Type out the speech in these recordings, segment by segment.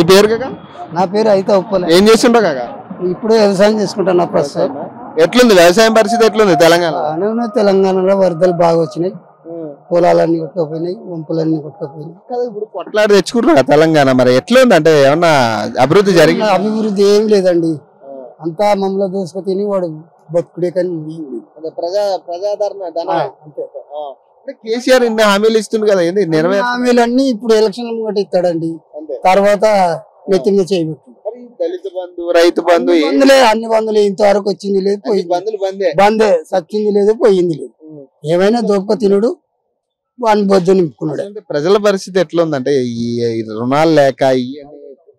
నీ పేరు కాక నా పేరు అయితే ఉప్పలే ఏం చేస్తుంటావు కాక ఇప్పుడు వ్యవసాయం చేసుకుంటున్నా ప్రస్తుతం ఎట్లుంది వ్యవసాయం పరిస్థితి ఎట్లుంది తెలంగాణ బాగానే ఉన్నాయి తెలంగాణలో వరదలు బాగా వచ్చినాయి పొలాలన్నీ కొట్టుకుపోయినాయి వంపులన్నీ కొట్టుకుపోయినాయి కదా ఇప్పుడు కొట్లాడి తెచ్చుకుంటారు కదా తెలంగాణ మరి ఎట్లుంది అంటే ఏమన్నా అభివృద్ధి జరిగింది అభివృద్ధి ఏం లేదండి అంతా మమ్మల్ని దోసుకు తిని వాడు బతుకుడే కానీ ఏం లేదు. ప్రజా ప్రజాదరణ ఆ, అంతే. కేసీఆర్ ఇన్ని హామీలు ఇస్తుంది కదా ఏంది నెరవేర్ హామీలన్నీ ఇప్పుడు ఎలక్షన్ ముంగట ఇస్తాడండి అంతే. తర్వాత నెత్తి మీద చేయబెట్టు మరి దళిత బంధు రైతు బంధు ఏ- బంధులే అన్ని బంధులు ఇంతవరకు వచ్చింది లేదు అన్ని పోయింది బంధులు బందే బందే సచ్చింది లేదు పోయింది లేదు ఏమైనా దోపక తినుడు వాని బొద్దు నింపుకున్నాడు అంటే ప్రజల పరిస్థితి ఎట్లా ఉందంటే ఈ ఈ రుణాలు లేక ఈ అని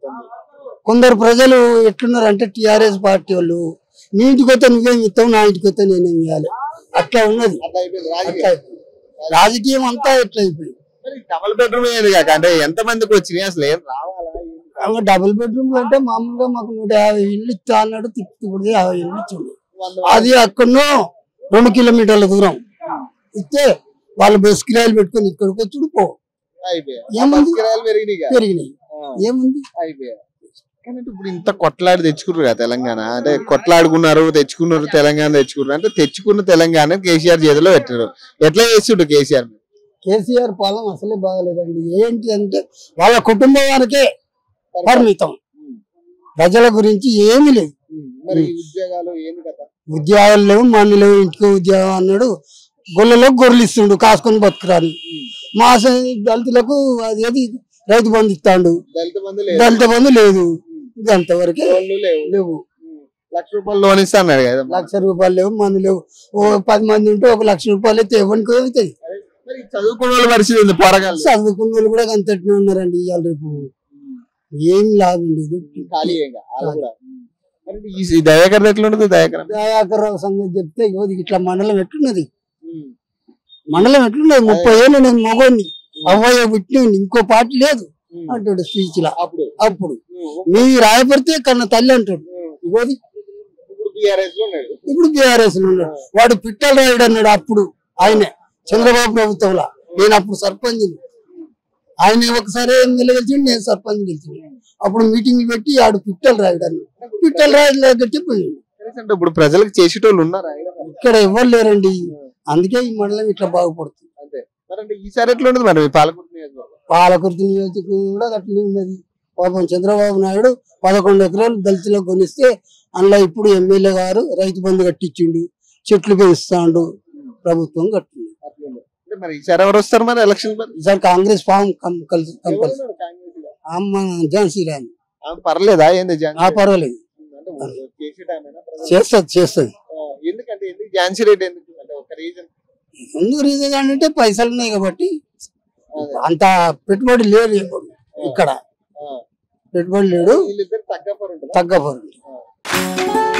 కొందరు ప్రజలు ఎట్లున్నారు అంటే టిఆర్ఎస్ పార్టీ వాళ్ళు నీ ఇంటికి వస్తే నువ్వేం ఇస్తావు నా ఇంటికి వస్తే నేనేం ఇవ్వాలి అట్లా ఉన్నది అట్లా అయిపోయింది అట్లా రాజకీయం. అయిపోయింది. రాజకీయం అంతా ఎట్లా అయిపోయింది మరి డబుల్ బెడ్రూమ్ ఏది కాక అంటే ఎంత మందికి వచ్చినాయి అసలు ఏం రావాలా ఏం ఇంకా డబుల్ బెడ్రూమ్ అంటే మామూలుగా మాకు నూట యాభై ఇల్లు ఇస్తా అన్నాడు తిప్పి ఇప్పుడు యాభై ఇల్లు ఇచ్చిండు వంద అది అక్కడనో రెండు కిలోమీటర్ల దూరం ఇస్తే వాళ్ళు బస్ కిరాయిలు పెట్టుకొని ఇక్కడికి వచ్చి పో అయిపోయాయి ఏముంది? బస్ కిరాయిలు పెరిగినాయి ఇక. పెరిగినాయి ఆ, ఏముంది అయిపోయాయి కానీ అంటే ఇప్పుడు ఇంత కొట్లాడి తెచ్చుకున్నారు కదా తెలంగాణ అంటే కొట్లాడుకున్నారు తెచ్చుకున్నారు తెలంగాణ తెచ్చుకున్నారు అంటే తెచ్చుకున్న తెలంగాణ కేసీఆర్ చేతిలో పెట్టారు ఎట్లా చేస్తుండ్రు కేసీఆర్ కేసీఆర్ పాలన అసలే బాగలేదండి ఏంటి అంటే వాళ్ళ కుటుంబం వారికే పరిమితం ప్రజల గురించి ఏమీ లేదు మరి ఈ ఉద్యోగాలు ఏంది కదా ఉద్యోగాలు లేవు మన లేవు ఇంటికి ఉద్యోగం అన్నాడు గొల్లలో గొర్రెలు ఇస్తుండు కాసుకొని బతుకురాని మా స- దళితులకు అది అది రైతు బంధు ఇస్తాడు దళిత బంధు లేదు దళిత బంధు లేదు అంతవరకే లోన్లు లేవు లేవు లక్ష రూపాయలు లోన్ ఇస్తా అన్నాడు కదా లక్ష రూపాయలు లేవు మంది లేవు ఓ పది మంది ఉంటే ఒక లక్ష రూపాయలు అయితే ఎవరికి అవుతాయి మరి చదువుకున్న వాళ్ళ పరిస్థితి ఉంది పోరగాళ్ళు చదువుకున్న వాళ్ళు కూడా అంతటినే ఉన్నారండి ఇవాళ రేపు ఏం లాభం లేదు ఖాళీ ఇంకా వాళ్ళు కూడా మరి ఈ- ఈ దయాకర్ ఎట్లా ఉంటుంది దయాకర్ దయాకర్రావు సంగతి చెప్తే ఇగో ఇది ఇట్లా మండలం ఎట్లున్నది మండలం ఎట్లున్నది ముప్పై ఏళ్ళు నేను మగోని అవ్వయ్య పుట్టిన ఇంకో పార్టీ లేదు అంటాడు స్పీచ్ లా అప్పుడు అప్పుడు మీ రాయపడితే కన్న తల్లి అంటాడు ఇగోది ఇప్పుడు బీఆర్ఎస్ లో ఉన్నాడు ఇప్పుడు బీఆర్ఎస్ ఉన్నాడు వాడు పిట్టల రాయుడు అన్నాడు అప్పుడు ఆయనే చంద్రబాబు ప్రభుత్వంలో నేను అప్పుడు సర్పంచ్ ఆయన ఒకసారి ఎమ్మెల్యే గెలిచిండు నేను సర్పంచ్ గెలిచిండు అప్పుడు మీటింగ్ పెట్టి ఆడు పిట్టల రాయుడు అన్నాడు పిట్టల రాయుడు లేకపోతే పోయిండు అంటే ఇప్పుడు ప్రజలకు చేసేటోళ్ళు ఉన్నారా ఇక్కడ ఎవరు లేరండి అందుకే ఈ మండలం ఇట్లా బాగుపడుతుంది అంతే మరి అంటే ఈసారి ఎట్లా ఉంటుంది మరి మీ పాలకుర్తి నియోజకవర్గం పాలకుర్తి నియోజకవర్గం కూడా అట్లనే ఉన్నది పాపం చంద్రబాబు నాయుడు పదకొండు ఎకరాలు దళితులకు కొనిస్తే అందులో ఇప్పుడు ఎమ్మెల్యే గారు రైతు బంధు కట్టించిండు చెట్లు పెంచుతాండు ప్రభుత్వం కట్టింది అట్లా ఉంది. అంటే మరి ఈసారి ఎవరు వస్తారు మరి ఎలక్షన్ మరి ఈసారి కాంగ్రెస్ ఫామ్ కం- కలిసి ఎవరు కంపల్సరీ ఉన్నారు కాంగ్రెస్ లో? అమ్మ ఝాన్సీ రాణి ఆ, పర్లేదా ఏంది ఝాన్సీ ఆ పర్వాలేదు అంటే చేసే టైం అయినా ప్రజలు- చేస్తుంది చేస్తుంది ఆ, ఎందుకంటే ఎందుకు ఝాన్సీ రేట్ ఎందుకు అంటే ఒక రీజన్ ఎందుకు రీజన్ అంటే పైసలు ఉన్నాయి కాబట్టి అంత పెట్టుబడి లేదు ఇప్పుడు ఇక్కడ పెట్టుబడి లేడు వీళ్ళిద్దరు తగ్గపరు తగ్గపోరు